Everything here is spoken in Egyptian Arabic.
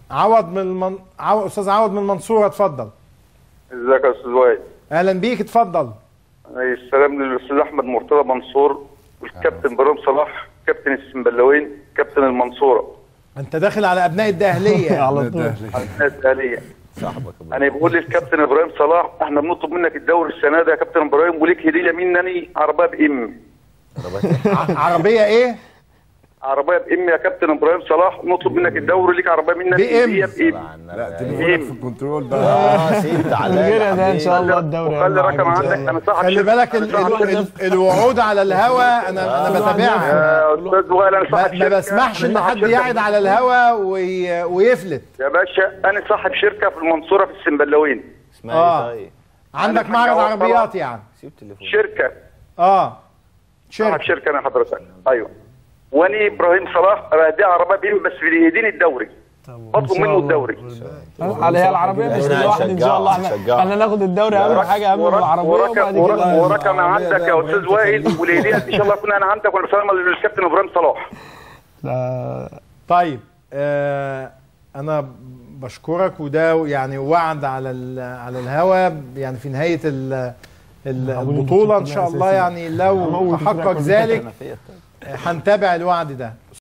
عوض من المن... عو... استاذ عوض من المنصوره اتفضل ازيك يا استاذ وائل اهلا بيك اتفضل السلام للاستاذ احمد مرتضى منصور والكابتن ابراهيم صلاح كابتن السنبلاوين كابتن المنصوره انت داخل على ابناء الداهليه على طول على الناس الآلية انا بقول للكابتن ابراهيم صلاح احنا بنطلب منك الدوري السنه ده يا كابتن ابراهيم وليك هديه منني عربيه بام ع- عربيه ايه عربيه بام يا كابتن ابراهيم صلاح نطلب منك الدوري ليك عربيه منني بإم. هديه بام لا تليفونك في الكنترول بقى اه سيب تعالى كده ده ان شاء الله الدوري وخلي رقم عندك انا صاحب خلي شركة- بالك ال... أنا صاحب ال... شركة. ال... الوعود على الهوا انا انا بتابعها يا استاذ وائل انا ما, صاحب ما شركة. بسمحش ان صاحب حد شركة. يعد على الهوا وي... ويفلت يا باشا انا صاحب شركه في المنصوره في السنبلاوين اسمها آه. ايه طيب عندك أنا معرض حاجة عربيات يعني سيب تليفون شركه اه صاحب شركه شركه انا حضرتك ايوه واني ابراهيم صلاح دي عربيه بيم بس بيديني الدوري بطلب منه الدوري على هي العربيه مش إحنا الواحد ان شاء الله احنا هنشجعه. احنا ناخد الدوري اهم حاجه قبل ورق- العربيه ورقم وبعد ورقم, كده ورقم عندك يا استاذ وائل والهديه ان شاء الله اكون انا عندك وانا بسلم للكابتن ابراهيم صلاح لا، طيب آه انا بشكرك وده يعني وعد على ال- على الهوا يعني في نهايه ال- ال- البطوله ان شاء الله يعني لو تحقق ذلك هنتابع الوعد ده